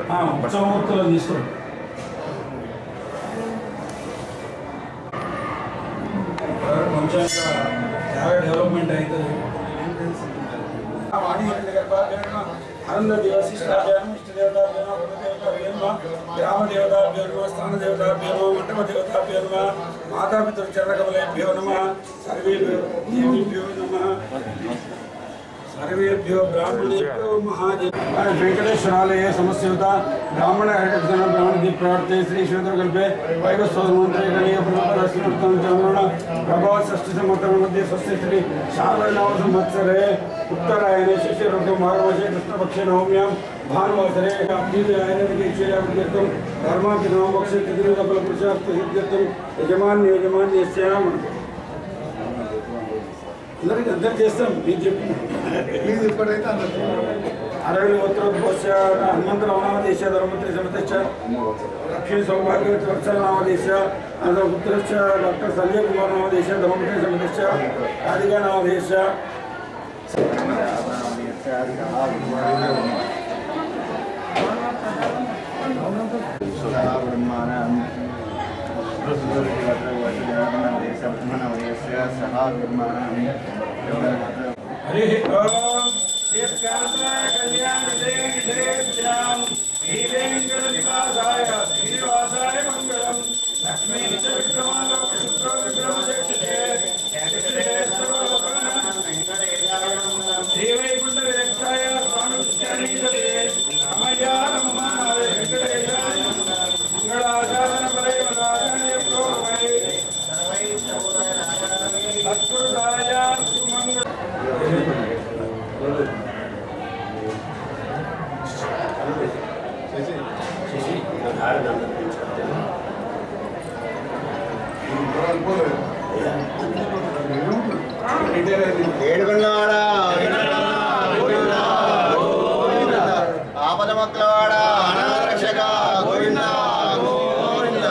ఆ, ఉత్సవమూర్తులను తీసుకోండి కొంచెం ఇంకా చాలా డెవలప్మెంట్ అవుతుంది గ్రామ దేవతాభ్యో స్థాన దేవతాభ్యో మండప దేవతాభ్యో మాతాపితృ చరణకమలేభ్యో నమ సర్వేభ్యో దేవీభ్యో నమ సర్వేభ్యో బ్రాహ్మణేభ్యో మహాజన వెంకటేశ్వరాలయ సమస్యత బ్రాహ్మణ హరికృష్ణ బ్రాహ్మణ దీప్ ప్రవర్తే శ్రీ శ్వేతకల్పే వైవస్వమంత్రే గణీయ ప్రవర్తన చంద్రుణ ప్రభావ షష్ఠి సంవత్సరం మధ్య స్వస్తి శ్రీ శారదనామ సంవత్సరే ఉత్తరాయణే శిష్య ఋతు మాఘవశే కృష్ణపక్షే నవమ్యాం భానువాసరే అభ్యుదయాయనీక్షేయార్థం ధర్మాభినవపక్షే చతుర్దఫల పురుషార్థ సిద్ధ్యర్థం యజమాన్య యజమాన్యస్యాం అందరికి అందరు చేస్తాం మీకు చెప్పి ఇది ఇప్పుడైతే అందరికీ అరవై ఉత్తరోద్భోష హనుమంత నామదేశ ధర్మత్రి సమతశ్చ లక్ష్మీ సౌభాగ్య వత్సల నామదేశ పుత్రశ్చ డాక్టర్ సంజయ్ కుమార్ నామదేశ ధర్మత్రి సమతశ్చ రాధికా నామదేశ హరి ఓం శ్రీస్కాంత కళ్యాణ దేవిశ్రేభ్యాం శ్రీ వెంకట నివాసాయ శ్రీనివాసాయ మంగళం లక్ష్మీ చ విక్రమాలోక శుక్ర విక్రమ చక్షుషే శ్రీ వైకుంఠ విరక్తాయ స్వామి కృష్ణీదే రామయ్య రమణాయ వెంకటేశాయ మంగళాచారణ పరే మదాచార్య ప్రోమై సత్కృతాయ సుమంగళ ఏడుకొండవాడ ఆపద మొక్కలవాడ అనారక్షక గోవింద గోవింద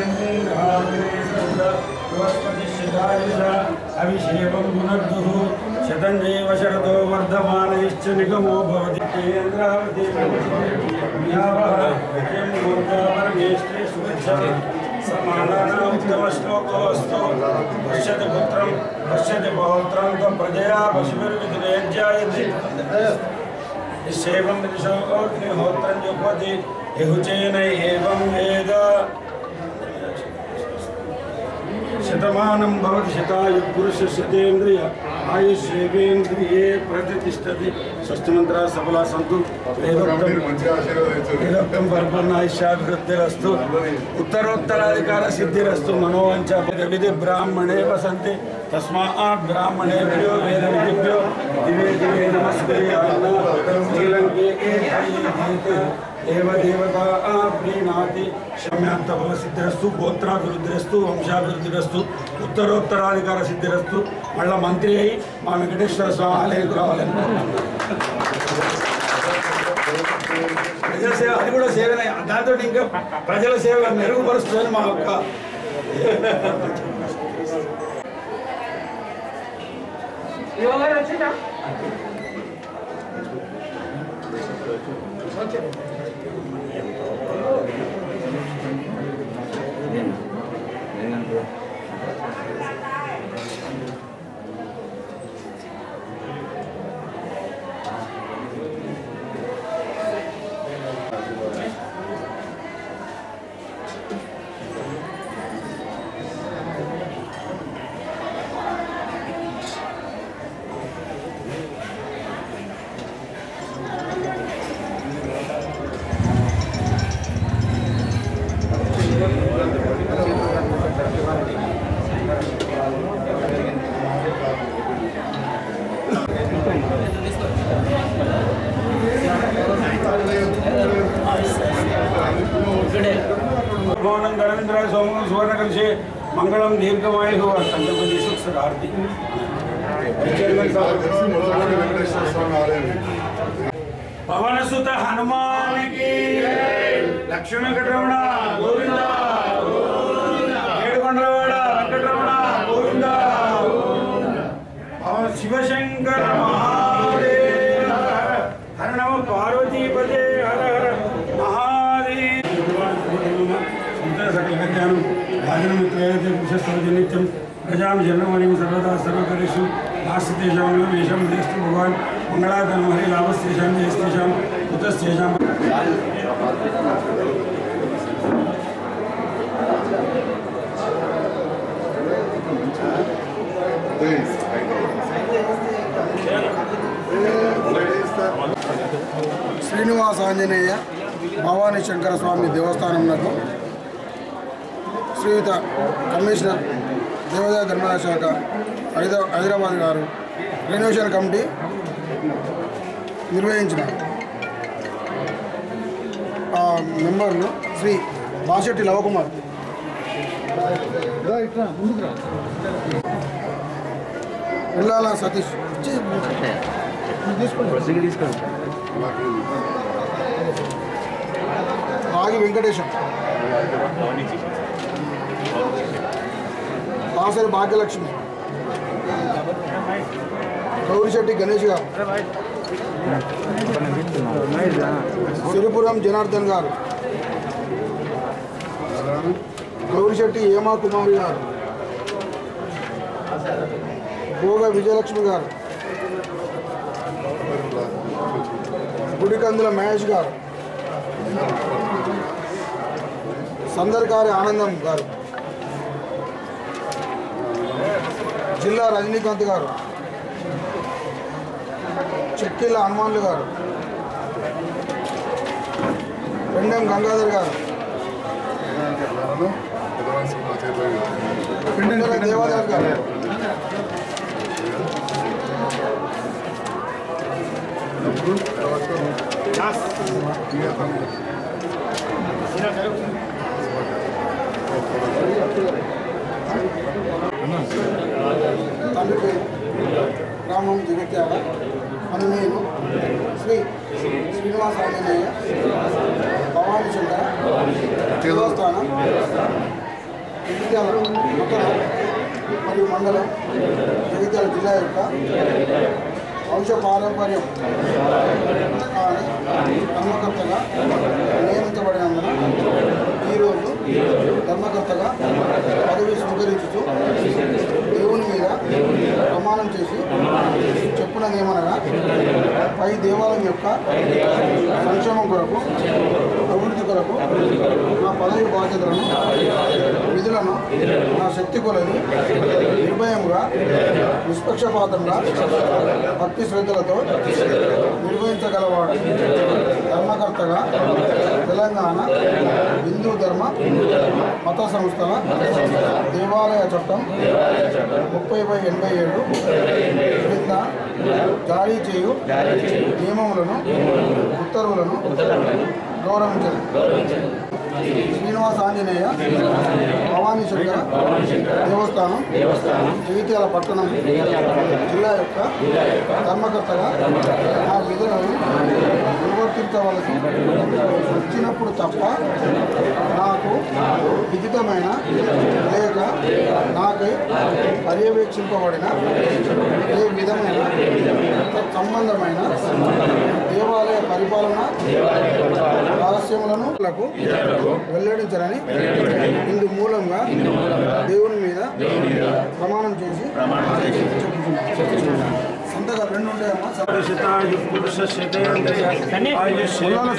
అభిషేకం పునర్దుః శతంజైవ శరదో వర్ధమానైశ్చ నిగమో భవతి కేంద్రావతి పరమేష్టే శుభచ్చ సమానానాముత్తమశ్లోకోऽस्तु పశ్యతి పుత్రం పశ్యతి పౌత్రం త్వ ప్రజయా పశుభిర్విధిరేజ్యాయతి సేవం విదిశోగ్నిహోత్రం జుహ్వతి యహుచేన ఏవం వేద శతమానం భవతి శతాయు పురుష శతేంద్రియ ఆయుష్యేవేంద్రియే ప్రతిష్టతి షష్ఠమంత్ర సఫలా సంతు వేదోక్తం మంచిగా ఆశీర్వదించు వేదోక్తం పరిపూర్ణ ఆయుష్యాభివృద్ధిరస్తు ఉత్తరోత్తరాధికార సిద్ధిరస్తు మనోవంచ విధి బ్రాహ్మణే వసంతి తస్మాత్ బ్రాహ్మణేభ్యో వేద విధిభ్యో దివే దివే నమస్తే శ్రీలంకే దేవ దేవత ప్రీణాతి శమ్యాంత భవ సిద్ధిరస్తు గోత్రాభివృద్ధిరస్తు వంశాభివృద్ధిరస్తు ఉత్తరోత్తరాధికార సిద్ధిరస్తు మళ్ళా మంత్రి అయి మా వెంకటేశ్వర స్వామి ఆలయానికి రావాలని ప్రజల సేవ అది కూడా సేవనే దాంతో ఇంకా ప్రజల సేవ మెరుగుపరుస్తుందని మా యొక్క భవనం గణేంద్ర సోమం సువర్ణ కలిసి మంగళం దీర్ఘమాయు సంకల్ప చేసి ఒకసారి ఆర్తి చైర్మన్ సార్ వెంకటేశ్వర స్వామి ఆలయం పవనసుత హనుమానికి లక్ష్మీ వెంకటరమణ గోవింద ఏడుకొండలవాడ వెంకటరమణ గోవింద పవన శివశంకర మహాదేవ హర నమ పార్వతీపదే హర హర మహా సమర్పయాను రాజనమిత్రయతే పురుషస్తవతి నిత్యం ప్రజాం జన్మమణిం సర్వదా సర్వకరేషు నాస్తితేషాం వేషం దేస్తు భగవాన్ మంగళాకరం హరి లాభస్తేషాం జయస్తేషాం కుతస్తేషాం శ్రీనివాస ఆంజనేయ భవానీ శంకర స్వామి దేవస్థానంలో శ్రీయుత కమిషనర్ దేవాదాయ ధర్మదాయ శాఖ హైదరా హైదరాబాద్ గారు రెనోవేషన్ కమిటీ నిర్వహించిన ఆ మెంబర్లు శ్రీ బాషెట్టి లవకుమార్ ఉల్లాల సతీష్ ఇచ్చి తీసుకోండి రాగి వెంకటేశం దాసరి భాగ్యలక్ష్మి గౌరిశెట్టి గణేష్ గారు సిరిపురం జనార్దన్ గారు గౌరిశెట్టి హేమా కుమారి గారు భోగ విజయలక్ష్మి గారు గుడికందుల మహేష్ గారు సందర్కారి ఆనందం గారు జిల్లా రజనీకాంత్ గారు చెక్కిళ్ళ హనుమాన్లు గారు పెండెం గంగాధర్ గారు పెండెల దేవాదాస్ గారు తండ్రి పేరు గ్రామం జగత్యాల అని నేను శ్రీ శ్రీనివాస ఆంజనేయ భవానీ శంకర దేవస్థానం జగిత్యాల నూతన మరియు మండలం జగిత్యాల జిల్లా యొక్క వంశ పారంపర్యం కానీ ధర్మకర్తగా నియమించబడినందున ఈరోజు ధర్మకర్తగా పదవి స్వీకరించుతూ దేవుని మీద ప్రమాణం చేసి చెప్పునదేమనగా పై దేవాలయం యొక్క సంక్షేమం కొరకు అభివృద్ధి కొరకు నా పదవి బాధ్యతలను విధులను నా శక్తి కొలది నిర్భయంగా నిష్పక్షపాతంగా భక్తి శ్రద్ధలతో నిర్వహించగలవాడు ధర్మకర్తగా తెలంగాణ హిందూ ధర్మ మత సంస్థల దేవాలయ చట్టం ముప్పై బై ఎనభై ఏడు క్రింద జారీ చేయు నియమములను ఉత్తర్వులను గౌరవించదు శ్రీనివాస ఆంజనేయ భవానీ శంకర దేవస్థానం జగిత్యాల పట్టణం జిల్లా యొక్క ధర్మకర్తగా ఆ విధులను నిర్వర్తించవలసి వచ్చినప్పుడు తప్ప నాకు విదితమైన లేక నాకై పర్యవేక్షింపబడిన ఏ విధమైన సంబంధమైన దేవాలయ పరిపాలన రహస్యములను లకు వెల్లడించరని ఇందు మూలంగా దేవుని మీద ప్రమాణం చేసి చెప్పుచున్నాను. సంతకాలు రెండు ఉంటాయమ్మా శతాయు పురుష శతేంద్రియ ఆయుష్యేంద్రియ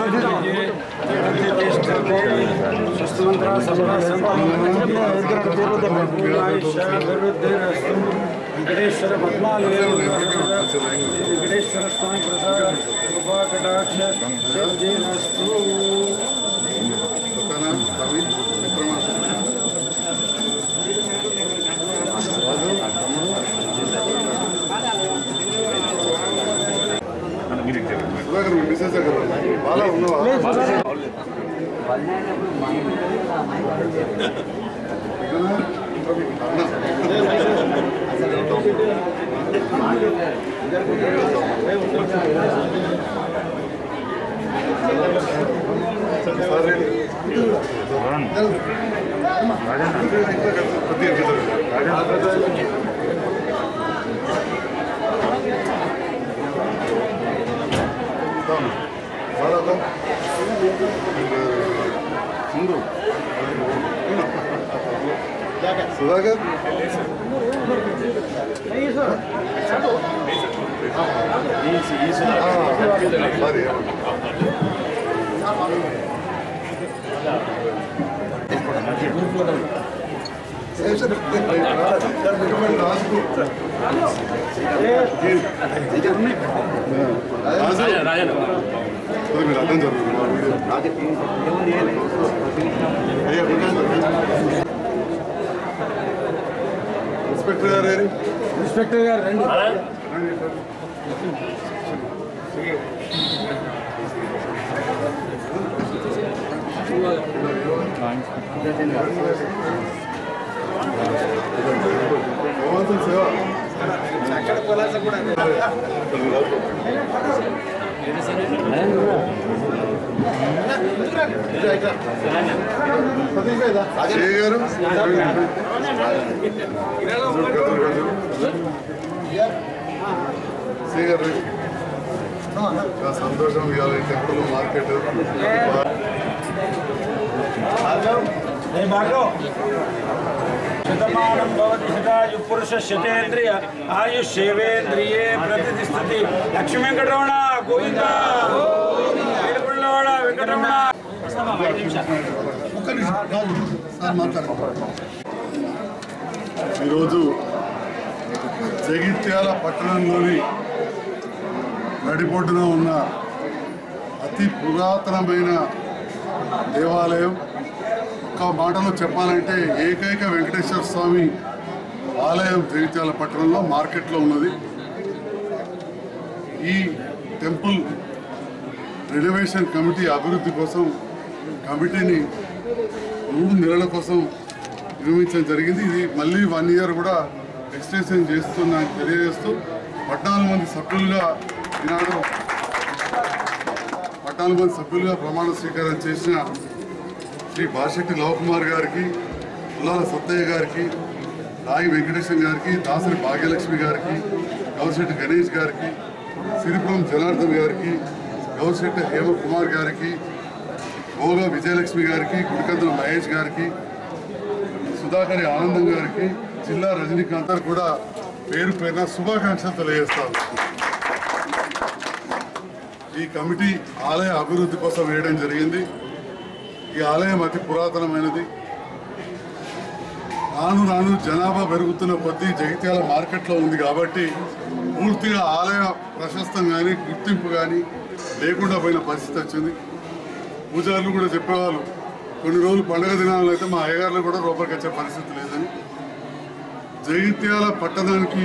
స్వస్థమంత్ర వెంకటేశ్వర పద్మాలయ వెంకటేశ్వర స్వామి ప్రసాద కృపా కటాక్ష సిద్ధిరస్తు. మిస్సెస్ దగ్గర బాగా ఉన్నవా బాలాతో ముందు సుధాకర్ మరి రాజు మీరు అర్థం జరుగుతుంది ఇన్స్పెక్టర్ గారు ఏరి? ఇన్స్పెక్టర్ గారు రండి భగవంతుని సేవ అజయ్ గారు శ్రీ గారు చాలా సంతోషం ఇవాళ టెంపుల్ మార్కెట్ శతమానం భవతి శతాయు పురుష శతేంద్రియ ఆయుష్యేవేంద్రియే ప్రతిష్టతి లక్ష్మీ వెంకటరమణ గోవింద ఏడుపుల్లవాడ వెంకటరమణ ఈరోజు జగిత్యాల పట్టణంలోని నడిబొడ్డున ఉన్న అతి పురాతనమైన దేవాలయం ఒక మాటలో చెప్పాలంటే ఏకైక వెంకటేశ్వర స్వామి ఆలయం జగిత్యాల పట్టణంలో మార్కెట్లో ఉన్నది ఈ టెంపుల్ రెనోవేషన్ కమిటీ అభివృద్ధి కోసం కమిటీని మూడు నెలల కోసం నిర్మించడం జరిగింది ఇది మళ్ళీ వన్ ఇయర్ కూడా ఎక్స్టెన్షన్ చేస్తున్నా అని తెలియజేస్తూ పద్నాలుగు మంది సభ్యులుగా ఈనాడు పద్నాలుగు మంది సభ్యులుగా ప్రమాణ స్వీకారం చేసిన శ్రీ బాషెట్టి లవకుమార్ గారికి పుల్లాల సత్తయ్య గారికి రాయి వెంకటేశం గారికి దాసరి భాగ్యలక్ష్మి గారికి గౌశెట్టి గణేష్ గారికి సిరిపురం జనార్దన్ గారికి గౌశెట్టి హేమకుమార్ గారికి భోగ విజయలక్ష్మి గారికి గుడికందుల మహేష్ గారికి సుధాకరి ఆనందం గారికి జిల్లా రజనీకాంత్ గారు కూడా పేరు పేరున శుభాకాంక్షలు తెలియజేస్తాను ఈ కమిటీ ఆలయ అభివృద్ధి కోసం వేయడం జరిగింది ఈ ఆలయం అతి పురాతనమైనది రాను రాను జనాభా పెరుగుతున్న కొద్దీ జగిత్యాల మార్కెట్లో ఉంది కాబట్టి పూర్తిగా ఆలయ ప్రశస్తం కానీ గుర్తింపు కానీ లేకుండా పోయిన పరిస్థితి వచ్చింది పూజారులు కూడా చెప్పేవాళ్ళు కొన్ని రోజులు పండగ దినాల్లో అయితే మా అయ్యగారులు కూడా రూపాయికి వచ్చే పరిస్థితి లేదని జగిత్యాల పట్టణానికి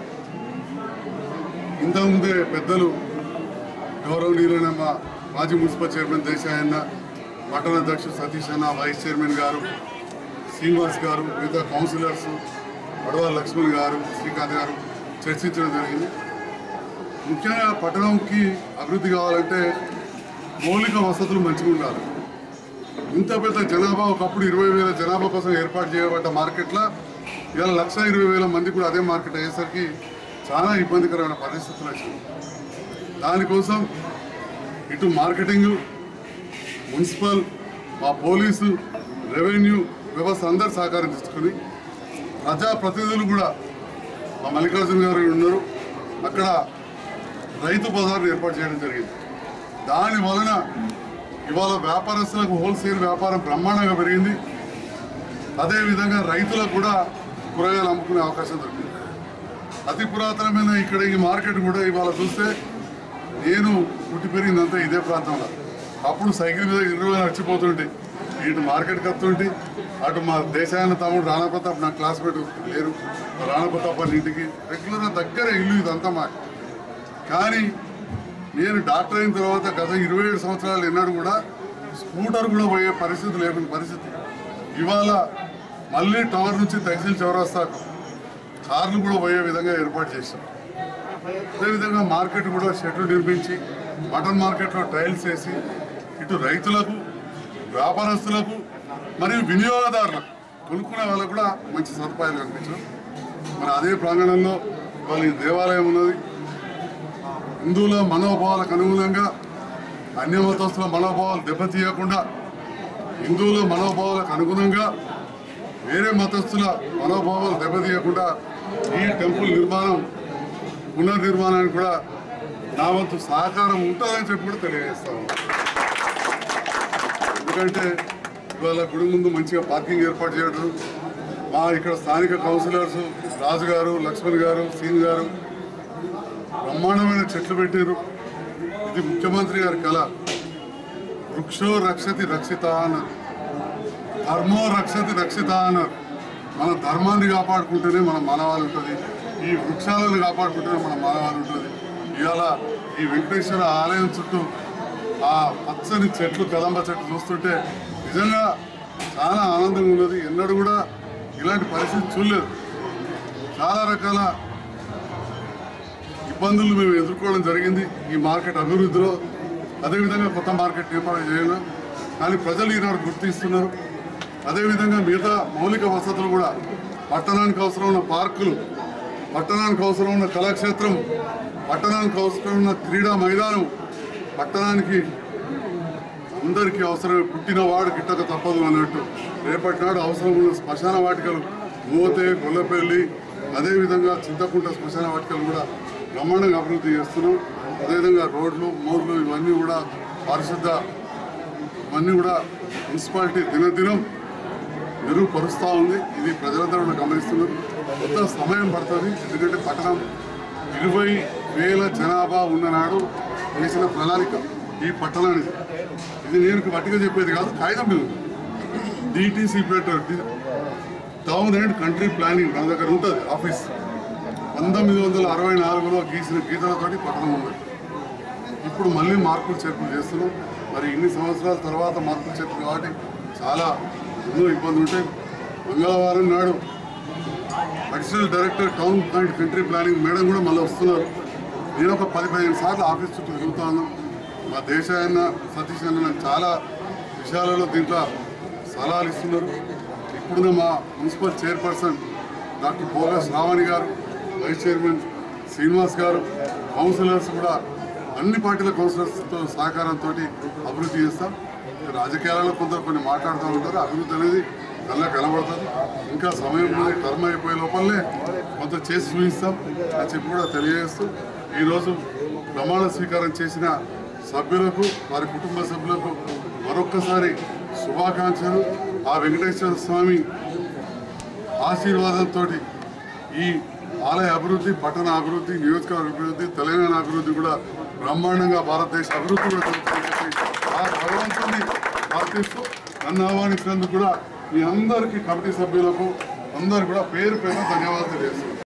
ఇంతకుముందే పెద్దలు గౌరవనీయులైన మా మాజీ మున్సిపల్ చైర్మన్ దేశాయ్ అన్న పట్టణ అధ్యక్షుడు సతీష్ అన్న వైస్ చైర్మన్ గారు శ్రీనివాస్ గారు మిగతా కౌన్సిలర్స్ పడవ లక్ష్మణ్ గారు శ్రీకాంత్ గారు చర్చించడం జరిగింది ముఖ్యంగా పట్టణంకి అభివృద్ధి కావాలంటే మౌలిక వసతులు మంచిగా ఉండాలి ఇంత పెద్ద జనాభా ఒకప్పుడు ఇరవై వేల జనాభా కోసం ఏర్పాటు చేయబడ్డ మార్కెట్లో ఇవాళ లక్ష ఇరవై వేల మంది కూడా అదే మార్కెట్ అయ్యేసరికి చాలా ఇబ్బందికరమైన పరిస్థితులు వచ్చింది దానికోసం ఇటు మార్కెటింగ్ మున్సిపల్ మా పోలీసు రెవెన్యూ వ్యవస్థ అందరు సహకారం తీసుకుని ప్రజాప్రతినిధులు కూడా మా మల్లికార్జున గారు ఉన్నారు అక్కడ రైతు బజార్ ఏర్పాటు చేయడం జరిగింది దాని వలన ఇవాళ వ్యాపారస్తులకు హోల్సేల్ వ్యాపారం బ్రహ్మాండంగా పెరిగింది అదేవిధంగా రైతులకు కూడా కూరగాయలు అమ్ముకునే అవకాశం దొరికింది అతి పురాతనమైన ఇక్కడ ఈ మార్కెట్ కూడా ఇవాళ చూస్తే నేను పుట్టి పెరిగిందంతా ఇదే ప్రాంతంలో అప్పుడు సైకిల్ మీద ఇరవై నడిచిపోతుంటే ఇటు మార్కెట్కి వస్తుంటే అటు మా దేశాయన తమ్ముడు రాణా ప్రతాప్ నా క్లాస్మేట్ లేరు రాణా ప్రతాప్ వాళ్ళ ఇంటికి రెగ్యులర్గా దగ్గర ఇల్లు ఇదంతా మా కానీ నేను డాక్టర్ అయిన తర్వాత గత ఇరవై ఏడు సంవత్సరాలు ఎన్నాడు కూడా స్కూటర్ కూడా పోయే పరిస్థితి లేకుండా పరిస్థితి ఇవాళ మళ్ళీ టవర్ నుంచి తహసీల్ చౌరస్తాకు కార్లు కూడా పోయే విధంగా ఏర్పాటు చేశాం అదేవిధంగా మార్కెట్ కూడా షెడ్లు నిర్మించి మటన్ మార్కెట్లో ట్రయల్స్ వేసి ఇటు రైతులకు వ్యాపారస్తులకు మరియు వినియోగదారులకు కొనుక్కునే వాళ్ళకు కూడా మంచి సదుపాయాలు కల్పించడం మరి అదే ప్రాంగణంలో వాళ్ళ ఈ దేవాలయం ఉన్నది హిందువుల మనోభావాలకు అనుగుణంగా అన్య మతస్థుల మనోభావాలు దెబ్బతీయకుండా హిందువుల మనోభావాలకు అనుగుణంగా వేరే మతస్థుల మనోభావాలు దెబ్బతీయకుండా ఈ టెంపుల్ నిర్మాణం పునర్నిర్మాణానికి కూడా నా వంతు సహకారం ఉంటుందని చెప్పి కూడా తెలియజేస్తాను ఎందుకంటే ఇవాళ గుడి ముందు మంచిగా పార్కింగ్ ఏర్పాటు చేయడం మా ఇక్కడ స్థానిక కౌన్సిలర్స్ రాజు గారు లక్ష్మణ్ గారు సీన్ గారు బ్రహ్మాండమైన చెట్లు పెట్టారు ఇది ముఖ్యమంత్రి గారి కళ వృక్షో రక్షతి రక్షిత అన్నారు ధర్మో రక్షతి రక్షిత అన్నారు మన ధర్మాన్ని కాపాడుకుంటేనే మన మానవాళి ఉంటుంది ఈ వృక్షాలను కాపాడుకుంటేనే మన మానవాళి ఉంటుంది ఇవాళ ఈ వెంకటేశ్వర ఆలయం చుట్టూ ఆ పచ్చని చెట్లు కదంబ చెట్లు చూస్తుంటే నిజంగా చాలా ఆనందంగా ఉన్నది ఎన్నడూ కూడా ఇలాంటి పరిస్థితి చూడలేదు చాలా రకాల ఇబ్బందులు మేము ఎదుర్కోవడం జరిగింది ఈ మార్కెట్ అభివృద్ధిలో అదేవిధంగా కొత్త మార్కెట్ ఏర్పాటు చేయడం కానీ ప్రజలు ఈనాడు గుర్తిస్తున్నారు అదేవిధంగా మిగతా మౌలిక వసతులు కూడా పట్టణానికి అవసరం ఉన్న పార్కులు పట్టణానికి అవసరం ఉన్న కళాక్షేత్రం పట్టణానికి అవసరం ఉన్న క్రీడా మైదానం పట్టణానికి అందరికీ అవసరమే పుట్టినవాడు గిట్టక తప్పదు అన్నట్టు రేపటి నాడు అవసరం ఉన్న శ్మశాన వాటికలు మోతే గొల్లపల్లి అదేవిధంగా చింతకుంట శ్మశాన వాటికలు కూడా బ్రహ్మాండంగా అభివృద్ధి చేస్తున్నాం అదేవిధంగా రోడ్లు మోర్లు ఇవన్నీ కూడా పారిశుద్ధ ఇవన్నీ కూడా మున్సిపాలిటీ దినదినం మెరుగుపరుస్తూ ఉంది ఇది ప్రజలందరూ కూడా గమనిస్తున్నారు కొంత సమయం పడుతుంది ఎందుకంటే పట్టణం ఇరవై వేల జనాభా ఉన్ననాడు వేసిన ప్రణాళిక ఈ పట్టణానికి ఇది నేను వట్టిగా చెప్పేది కాదు కాగితం మీద డిటీసీ పెట్టర్ టౌన్ అండ్ కంట్రీ ప్లానింగ్ మన దగ్గర ఉంటుంది ఆఫీస్ పంతొమ్మిది వందల అరవై నాలుగులో గీసిన గీతలతోటి పట్టణం ఉంది ఇప్పుడు మళ్ళీ మార్పులు చేర్పులు చేస్తున్నాం మరి ఇన్ని సంవత్సరాల తర్వాత మార్పులు చేర్పులు కాబట్టి చాలా ఎన్నో ఇబ్బందులు ఉంటాయి మంగళవారం నాడు additional director town and country planning madam కూడా మళ్ళీ వస్తున్నారు నేను ఒక పది పదిహేను సార్లు ఆఫీస్ చుట్టూ తిరుగుతాను మా దేశాయన్న సతీష్ అన్న నాకు చాలా విషయాలలో దీంట్లో సలహాలు ఇస్తున్నారు ఇప్పుడున్న మా municipal chairperson doctor Bhoga Sravani గారు వైస్ చైర్మన్ శ్రీనివాస్ గారు కౌన్సిలర్స్ కూడా అన్ని పార్టీల కౌన్సిలర్స్తో సహకారంతో అభివృద్ధి చేస్తాం రాజకీయాలలో కొందరు కొన్ని మాట్లాడుతూ ఉంటారు అభివృద్ధి అనేది కళ్ళ కనబడుతుంది ఇంకా సమయం ఉన్నది టర్మ్ అయిపోయే లోపలనే కొంత చేసి చూపిస్తాం అని చెప్పి కూడా తెలియజేస్తూ ఈరోజు ప్రమాణ స్వీకారం చేసిన సభ్యులకు వారి కుటుంబ సభ్యులకు మరొక్కసారి శుభాకాంక్షలు ఆ వెంకటేశ్వర స్వామి ఆశీర్వాదంతో ఈ ఆలయ అభివృద్ధి పట్టణ అభివృద్ధి నియోజకవర్గ అభివృద్ధి తెలంగాణ అభివృద్ధి కూడా బ్రహ్మాండంగా భారతదేశ అభివృద్ధి కూడా జరుగుతుందని చెప్పి ఆ భగవంతుని ప్రార్థిస్తూ నన్ను ఆహ్వానించినందుకు కూడా మీ అందరికీ కమిటీ సభ్యులకు అందరు కూడా పేరు పేరు ధన్యవాదాలు తెలియజేస్తున్నాను